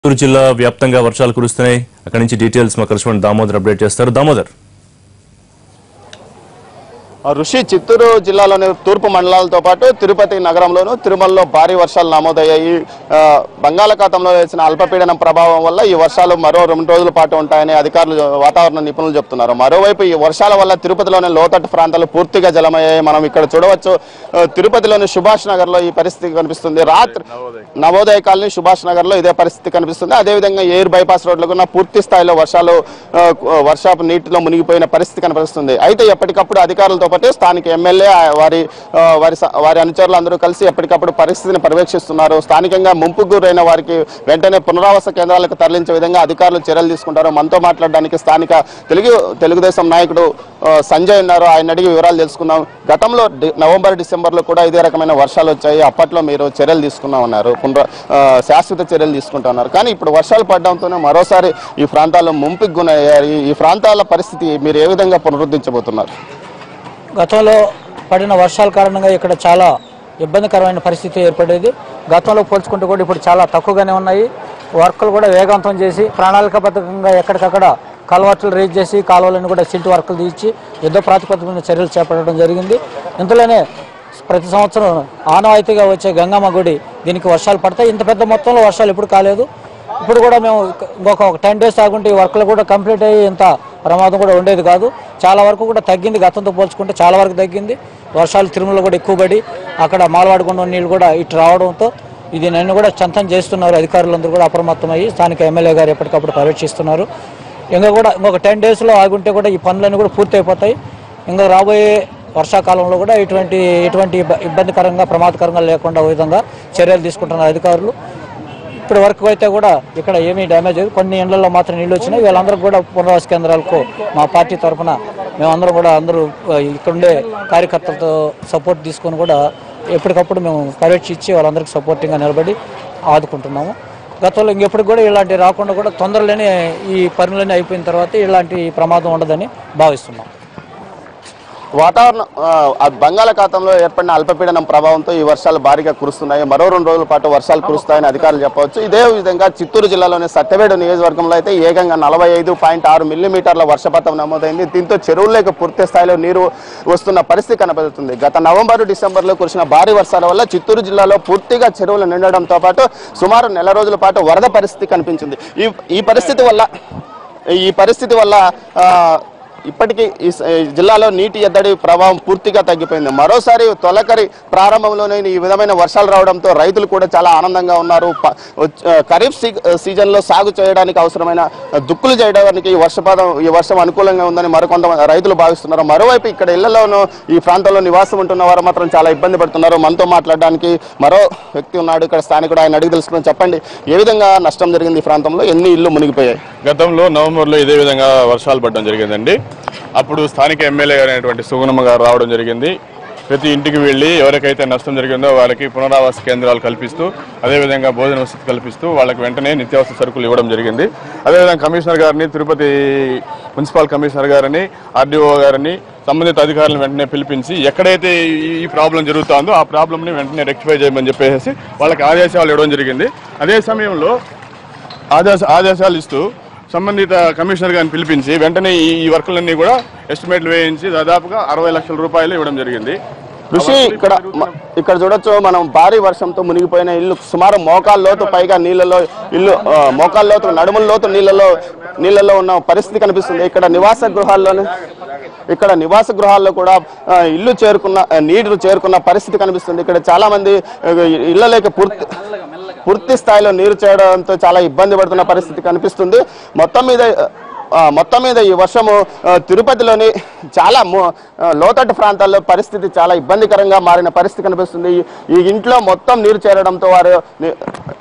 చిత్తూరు జిల్లా వ్యాప్తంగా వర్షాలు కురుస్తున్నాయి అక్కడి నుంచి డీటెయిల్స్ మా కరెస్పాండెంట్ దామోదర్ అప్డేట్ చేస్తారు దామోదర్ ఆ ఋషి చిత్తూరు జిల్లాలోని తూర్పు మండలాలతో పాటు తిరుపతి నగరంలోను తిరుమలలో భారీ వర్షాలు నమోదయ్యాయి ఆ, బంగాళాఖాతంలో వేసిన అల్పపీడనం ప్రభావం వల్ల ఈ వర్షాలు మరో రెండు రోజుల పాటు ఉంటాయని అధికారులు వాతావరణ నిపుణులు చెప్తున్నారు మరోవైపు ఈ వర్షాల వల్ల తిరుపతిలోని లోతట్టు ప్రాంతాలు పూర్తిగా జలమయ్యాయి మనం ఇక్కడ చూడవచ్చు ఆ, తిరుపతిలోని సుభాష్ నగర్లో ఈ పరిస్థితి కనిపిస్తుంది రాత్రి నవోదయ కాలనీ సుభాష్ నగర్లో ఇదే పరిస్థితి కనిపిస్తుంది అదేవిధంగా ఎయిర్ బైపాస్ రోడ్లకు ఉన్న పూర్తి స్థాయిలో వర్షాలు ఆ, వర్షాపు నీటిలో మునిగిపోయిన పరిస్థితి కనిపిస్తుంది అయితే ఎప్పటికప్పుడు అధికారులతో పాటు స్థానిక ఎమ్మెల్యే ఆ, వారి ఆ, వారి స- వారి అనుచరులు అందరూ కలిసి ఎప్పటికప్పుడు పరిస్థితిని పర్యవేక్షిస్తున్నారు స్థానికంగా ముంపు గురైన వారికి వెంటనే పునరావాస కేంద్రాలకు తరలించే విధంగా అధికారులు చర్యలు తీసుకుంటారు మనతో మాట్లాడడానికి స్థానిక తెలుగు తెలుగుదేశం నాయకుడు ఆ, సంజయ్ ఉన్నారు ఆయన అడిగి వివరాలు తెలుసుకుందాం గతంలో డి- నవంబర్ డిసెంబర్లో కూడా ఇదే రకమైన వర్షాలు వచ్చాయి అప్పట్లో మీరు చర్యలు తీసుకున్నాం అన్నారు పునర ఆ, శాశ్వత చర్యలు తీసుకుంటున్నారు కానీ ఇప్పుడు వర్షాలు పడడంతోనే మరోసారి ఈ ప్రాంతాల్లో ముంపుకు గురయ్యాయి ఈ ప్రాంతాల పరిస్థితి మీరు ఏ విధంగా పునరుద్ధరించబోతున్నారు గతంలో పడిన వర్షాల కారణంగా ఇక్కడ చాలా ఇబ్బందికరమైన పరిస్థితి ఏర్పడేది గతంలో పోల్చుకుంటే కూడా ఇప్పుడు చాలా తక్కువగానే ఉన్నాయి వర్కులు కూడా వేగవంతం చేసి ప్రణాళికాబద్ధంగా ఎక్కడికక్కడ కలవట్లు రేజ్ చేసి కాలువలను కూడా సిల్ట్ వర్కులు తీర్చి యుద్ధ ప్రాతిపదికన చర్యలు చేపట్టడం జరిగింది ఇంతలోనే ప్రతి సంవత్సరం ఆనవాయితీగా వచ్చే గంగమ్మ గుడి దీనికి వర్షాలు పడతాయి ఇంత పెద్ద మొత్తంలో వర్షాలు ఎప్పుడు కాలేదు ఇప్పుడు కూడా మేము ఇంకొక ఒక టెన్ డేస్ ఆగుంటే ఈ వర్క్లు కూడా కంప్లీట్ అయ్యి ఇంత ప్రమాదం కూడా ఉండేది కాదు చాలా వరకు కూడా తగ్గింది గతంతో పోల్చుకుంటే చాలా వరకు తగ్గింది వర్షాలు తిరుమల కూడా ఎక్కువ పడి అక్కడ మాలవాడకుండా నీళ్ళు కూడా ఇటు రావడంతో ఇది నన్ను కూడా చంతం చేస్తున్నారు అధికారులందరూ కూడా అప్రమత్తమయ్యి స్థానిక ఎమ్మెల్యే గారు ఎప్పటికప్పుడు పర్యవేక్షిస్తున్నారు ఇంకా కూడా ఇంకొక టెన్ డేస్లో ఆగుంటే కూడా ఈ పనులన్నీ కూడా పూర్తి అయిపోతాయి ఇంకా రాబోయే వర్షాకాలంలో కూడా ఇటువంటి ఎటువంటి ఇబ్బ- ఇబ్బందికరంగా ప్రమాదకరంగా లేకుండా విధంగా చర్యలు తీసుకుంటున్నారు అధికారులు ఇప్పటి వరకు అయితే కూడా ఇక్కడ ఏమీ డ్యామేజ్ లేదు కొన్ని ఇళ్లలో మాత్రం నీళ్ళు వచ్చినాయి వీళ్ళందరూ కూడా పునరావాస కేంద్రాలకు మా పార్టీ తరఫున మేమందరం కూడా అందరూ ఆ, ఇక్కడుండే కార్యకర్తలతో సపోర్ట్ తీసుకొని కూడా ఎప్పటికప్పుడు మేము పరీక్షించి వాళ్ళందరికీ సపోర్టింగ్గా నిలబడి ఆదుకుంటున్నాము గతంలో ఇంకెప్పుడు కూడా ఇలాంటి రాకుండా కూడా తొందరలోనే ఈ పనులన్నీ అయిపోయిన తర్వాత ఇలాంటి ప్రమాదం ఉండదని భావిస్తున్నాం వాతావరణం ఆ, ఆ బంగాళాఖాతంలో ఏర్పడిన అల్పపీడనం ప్రభావంతో ఈ వర్షాలు భారీగా కురుస్తున్నాయి మరో రెండు రోజుల పాటు వర్షాలు కురుస్తాయని అధికారులు చెప్పవచ్చు ఇదే విధంగా చిత్తూరు జిల్లాలోని సత్యవేడు నియోజకవర్గంలో అయితే ఏకంగా నలభై ఐదు పాయింట్ ఆరు మిల్లీమీటర్ల వర్షపాతం నమోదైంది దీంతో చెరువుల్లోకి పూర్తి స్థాయిలో నీరు వస్తున్న పరిస్థితి కనబడుతుంది గత నవంబర్ డిసెంబర్లో కురిసిన భారీ వర్షాల వల్ల చిత్తూరు జిల్లాలో పూర్తిగా చెరువులు నిండడంతో పాటు సుమారు నెల రోజుల పాటు వరద పరిస్థితి కనిపించింది ఈ ఈ పరిస్థితి వల్ల ఈ పరిస్థితి వల్ల ఆ, ఇప్పటికీ ఈ స- ఈ జిల్లాలో నీటి ఎద్దడి ప్రభావం పూర్తిగా తగ్గిపోయింది మరోసారి తొలకరి ప్రారంభంలోనే ఈ విధమైన వర్షాలు రావడంతో రైతులు కూడా చాలా ఆనందంగా ఉన్నారు ప- వచ్చ- ఆ, ఖరీఫ్ సీ సీజన్లో సాగు చేయడానికి అవసరమైన దుక్కులు చేయడానికి ఈ వర్షపాతం ఈ వర్షం అనుకూలంగా ఉందని మరికొంత రైతులు భావిస్తున్నారు మరోవైపు ఇక్కడ ఇళ్లలోనూ ఈ ప్రాంతంలో నివాసం ఉంటున్న వారు మాత్రం చాలా ఇబ్బంది పడుతున్నారు మనతో మాట్లాడడానికి మరో వ్యక్తి ఉన్నాడు ఇక్కడ స్థానికుడు ఆయన అడిగి తెలుసుకుని చెప్పండి ఏ విధంగా నష్టం జరిగింది ఈ ప్రాంతంలో ఎన్ని ఇల్లు మునిగిపోయాయి గతంలో నవంబర్లో ఇదే విధంగా వర్షాలు పడడం జరిగిందండి అప్పుడు స్థానిక ఎమ్మెల్యే అయినటువంటి సుగుణమ్మ గారు రావడం జరిగింది ప్రతి ఇంటికి వెళ్ళి ఎవరికైతే నష్టం జరిగిందో వాళ్ళకి పునరావాస కేంద్రాలు కల్పిస్తూ అదేవిధంగా భోజన వసతి కల్పిస్తూ వాళ్ళకి వెంటనే నిత్యావసర సరుకులు ఇవ్వడం జరిగింది అదేవిధంగా కమిషనర్ గారిని తిరుపతి మున్సిపల్ కమిషనర్ గారిని ఆర్డీఓ గారిని సంబంధిత అధికారులను వెంటనే పిలిపించి ఎక్కడైతే ఈ- ఈ ప్రాబ్లం జరుగుతుందో ఆ ప్రాబ్లమ్ని వెంటనే రెక్టిఫై చేయమని చెప్పేసి వాళ్ళకి ఆదేశాలు ఇవ్వడం జరిగింది అదే సమయంలో ఆదేశ ఆదేశాలు ఇస్తూ సంబంధిత కమిషనర్ గారిని పిలిపించి వెంటనే ఈ ఈ వర్కులన్నీ కూడా ఎస్టిమేట్లు వేయించి దాదాపుగా అరవై లక్షల రూపాయలు ఇవ్వడం జరిగింది ఋషి ఇక్కడ మ- ఇక్కడ చూడొచ్చు మనం భారీ వర్షంతో మునిగిపోయిన ఇల్లు సుమారు మోకాళ్ళ లోతు పైగా నీళ్ళలో ఇల్లు ఆ, మోకాళ్ళ లోతు నడుముల లోతు నీళ్ళలో నీళ్ళలో ఉన్న పరిస్థితి కనిపిస్తుంది ఇక్కడ నివాస గృహాల్లోనే ఇక్కడ నివాస గృహాల్లో కూడా ఆ, ఇల్లు చేరుకున్న ఆ, నీరు చేరుకున్న పరిస్థితి కనిపిస్తుంది ఇక్కడ చాలా మంది ఆ, ఇళ్లలోకి పూర్తి పూర్తి స్థాయిలో నీరు చేయడంతో చాలా ఇబ్బంది పడుతున్న పరిస్థితి కనిపిస్తుంది మొత్తం మీద ఆ, మొత్తం మీద ఈ వర్షము ఆ, తిరుపతిలోని చాలా ము- ఆ, లోతట్టు ప్రాంతాల్లో పరిస్థితి చాలా ఇబ్బందికరంగా మారిన పరిస్థితి కనిపిస్తుంది ఈ- ఈ ఇంట్లో మొత్తం నీరు చేరడంతో వారు ని-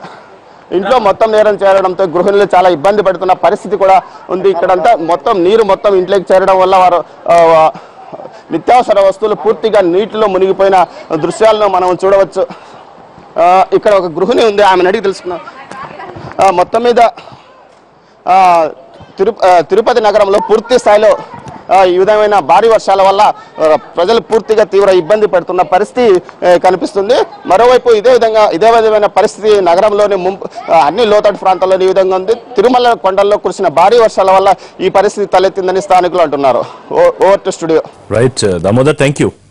ఇంట్లో మొత్తం నీరం చేరడంతో గృహిణులు చాలా ఇబ్బంది పడుతున్న పరిస్థితి కూడా ఉంది ఇక్కడంతా మొత్తం నీరు మొత్తం ఇంట్లోకి చేరడం వల్ల వారు ఆ, నిత్యావసర వస్తువులు పూర్తిగా నీటిలో మునిగిపోయిన దృశ్యాలను మనం చూడవచ్చు ఆ, ఇక్కడ ఒక గృహిణి ఉంది ఆమెను అడిగి తెలుసుకున్నాం ఆ, మొత్తం మీద ఆ, తిరు ఆ, తిరుపతి నగరంలో పూర్తి స్థాయిలో ఆ, ఈ విధమైన భారీ వర్షాల వల్ల ఆ, ప్రజలు పూర్తిగా తీవ్ర ఇబ్బంది పడుతున్న పరిస్థితి ఆ, కనిపిస్తుంది మరోవైపు ఇదే విధంగా ఇదే విధమైన పరిస్థితి నగరంలోని ముంపు ఆ, అన్ని లోతట్టు ప్రాంతాల్లో ఈ విధంగా ఉంది తిరుమల కొండల్లో కురిసిన భారీ వర్షాల వల్ల ఈ పరిస్థితి తలెత్తిందని స్థానికులు అంటున్నారు ఓ- over to studio right Damodar thank you